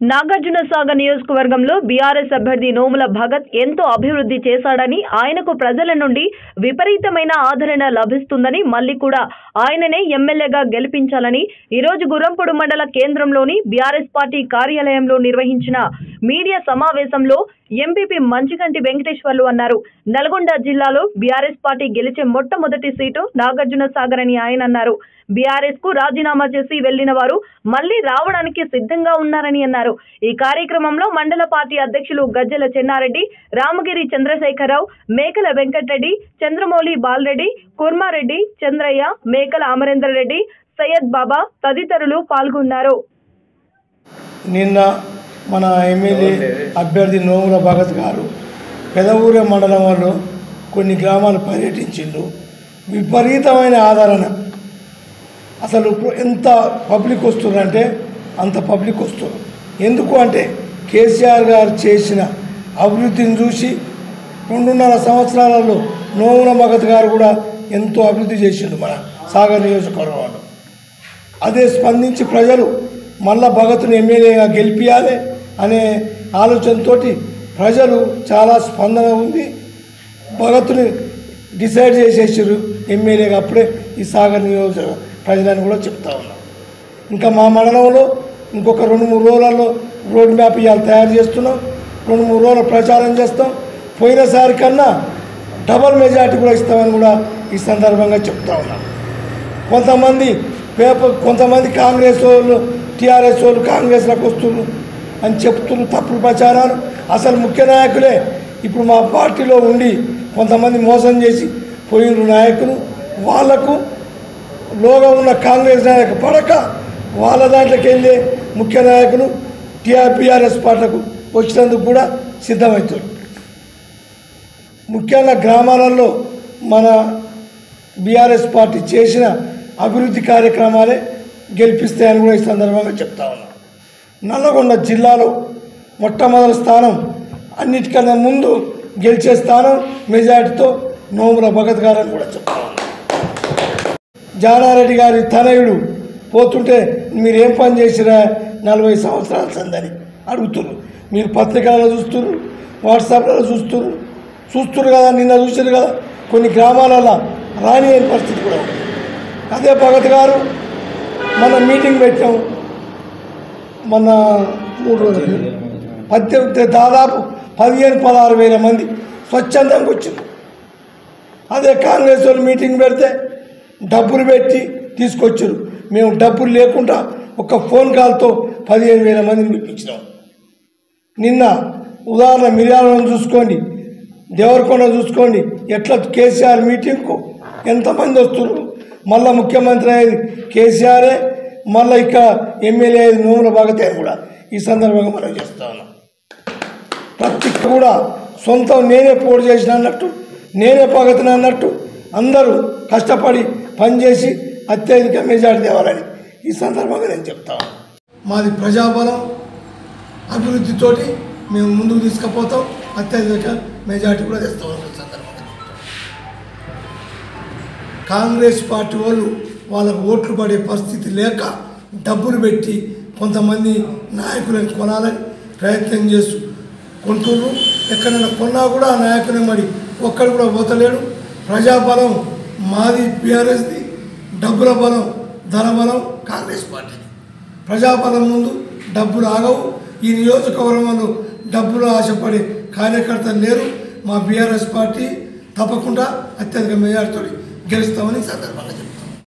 నాగార్జున సాగర్ నియోజకవర్గంలో బీఆర్ఎస్ అభ్యర్థి నోముల భగత్ ఎంతో అభివృద్ధి చేశాడని ఆయనకు ప్రజల నుండి విపరీతమైన ఆదరణ లభిస్తుందని మళ్ళీ కూడా ఆయననే ఎమ్మెల్యేగా గెలిపించాలని ఈరోజు గుర్రంపొడు మండల కేంద్రంలోని బీఆర్ఎస్ పార్టీ కార్యాలయంలో నిర్వహించిన మీడియా సమావేశంలో ఎంపీపీ మంచికంటి వెంకటేశ్వర్లు అన్నారు నల్గొండ జిల్లాలో బీఆర్ఎస్ పార్టీ గెలిచే మొట్టమొదటి సీటు నాగార్జున సాగర్ అని ఆయన అన్నారు బీఆర్ఎస్ కు రాజీనామా చేసి వెళ్లిన వారు మళ్లీ రావడానికి సిద్ధంగా ఉన్నారని అన్నారు ఈ కార్యక్రమంలో మండల పార్టీ అధ్యక్షులు గజ్జల చెన్నారెడ్డి రామగిరి చంద్రశేఖరరావు మేకల వెంకటరెడ్డి చంద్రమౌళి బాలరెడ్డి కుర్మారెడ్డి చంద్రయ్య మేకల అమరేందర్ రెడ్డి సయ్యద్ బాబా తదితరులు పాల్గొన్నారు నిన్న మన ఎమ్మెల్యే అభ్యర్థి నోముల భగత్ గారు పెదవూర మండలంలో కొన్ని గ్రామాలు పర్యటించిండు విపరీతమైన ఆదరణ అసలు ఇప్పుడు ఎంత పబ్లిక్ వస్తుందంటే అంత పబ్లిక్ వస్తుంది ఎందుకు అంటే కేసీఆర్ గారు చేసిన అభివృద్ధిని చూసి రెండున్నర సంవత్సరాలలో నోముల భగత్ గారు కూడా ఎంతో అభివృద్ధి చేసిండు మన సాగర్ నియోజకవర్గంలో అదే స్పందించి ప్రజలు మళ్ళా భగత్ను ఎమ్మెల్యేగా గెలిపించాలి అనే ఆలోచనతోటి ప్రజలు చాలా స్పందన ఉంది భగత్ని డిసైడ్ చేసేసారు ఎమ్మెల్యేగా అప్పుడే ఈ సాగర్ నియోజక ప్రజలని కూడా చెప్తా ఉన్నాం ఇంకా మా మండలంలో ఇంకొక రెండు మూడు రోజులలో రోడ్ మ్యాప్ ఇవాళ తయారు చేస్తున్నాం రెండు మూడు రోజులు ప్రచారం చేస్తాం పోయినసారి కన్నా డబల్ మెజార్టీ కూడా ఇస్తామని కూడా ఈ సందర్భంగా చెప్తా ఉన్నాం కొంతమంది పేపర్ కొంతమంది కాంగ్రెస్ వాళ్ళు టీఆర్ఎస్ వాళ్ళు కాంగ్రెస్లోకి వస్తున్నారు అని చెప్తున్నారు తప్పుడు ప్రచారాలు అసలు ముఖ్య నాయకులే ఇప్పుడు మా పార్టీలో ఉండి కొంతమంది మోసం చేసి పోయిన నాయకులు వాళ్లకు లోగా ఉన్న కాంగ్రెస్ నాయకు పడక వాళ్ళ దాంట్లోకి వెళ్ళే ముఖ్య నాయకులు టీఆర్ బీఆర్ఎస్ పార్టీలకు వచ్చినందుకు కూడా సిద్ధమవుతారు ముఖ్యంగా గ్రామాలలో మన బీఆర్ఎస్ పార్టీ చేసిన అభివృద్ధి కార్యక్రమాలే గెలిపిస్తాయని కూడా ఈ సందర్భంగా చెప్తా ఉన్నాం నల్లగొండ జిల్లాలో మొట్టమొదటి స్థానం అన్నిటికన్నా ముందు గెలిచే స్థానం మెజార్టీతో నోముల భగత్ గారని కూడా చెప్తా ఉన్నాం జానారెడ్డి గారి తనయుడు పోతుంటే మీరు ఏం పని చేసిరా నలభై సంవత్సరాల సందని అడుగుతున్నారు మీరు పత్రికలలో చూస్తున్నారు వాట్సాప్లలో చూస్తున్నారు చూస్తున్నారు కదా నిన్న చూసారు కదా కొన్ని గ్రామాలలో రాని అయిన పరిస్థితి కూడా ఉంది అదే భగత్ గారు మన మీటింగ్ పెట్టాం మన మూడు రోజులు పద్దెనిమిది దాదాపు పదిహేను పదహారు వేల మంది స్వచ్ఛందంగా వచ్చింది అదే కాంగ్రెస్ వాళ్ళు మీటింగ్ పెడితే డబ్బులు పెట్టి తీసుకొచ్చారు మేము డబ్బులు లేకుండా ఒక ఫోన్ కాల్తో పదిహేను వేల మందిని పిలిపించినాం నిన్న ఉదాహరణ మిర్యాలను చూసుకోండి దేవరకొండ చూసుకోండి ఎట్లా కేసీఆర్ మీటింగ్కు ఎంతమంది వస్తున్నారు మళ్ళా ముఖ్యమంత్రి అయ్యేది కేసీఆరే మళ్ళీ ఇక్కడ ఎమ్మెల్యే అయ్యేది నోముల భాగతే అని కూడా ఈ సందర్భంగా మనం చేస్తా ఉన్నాం ప్రతి కూడా సొంతం నేనే పోటీ చేసిన అన్నట్టు నేనే పగతిన అన్నట్టు అందరూ కష్టపడి పనిచేసి అత్యధిక మెజార్టీ తేవాలని ఈ సందర్భంగా నేను చెప్తాను మాది ప్రజాబలం అభివృద్ధితోటి మేము ముందుకు తీసుకుపోతాం అత్యధిక మెజార్టీ కూడా తెస్తాం ఈ సందర్భంగా కాంగ్రెస్ పార్టీ వాళ్ళు వాళ్ళకు ఓట్లు పడే పరిస్థితి లేక డబ్బులు పెట్టి కొంతమంది నాయకులను కొనాలని ప్రయత్నం చేస్తూ కొంటున్నారు ఎక్కడైనా కొన్నా కూడా ఆ నాయకుని మరి ఒక్కడు కూడా పోతలేడు ప్రజాబలం మాది బీఆర్ఎస్ది డబ్బుల బలం ధన బలం కాంగ్రెస్ పార్టీ ప్రజాబలం ముందు డబ్బులు ఆగవు ఈ నియోజకవర్గంలో డబ్బులు ఆశపడే కార్యకర్తలు లేరు మా బీఆర్ఎస్ పార్టీ తప్పకుండా అత్యధిక మెజార్టీతో గెలుస్తామని ఈ సందర్భంగా చెప్తున్నాను.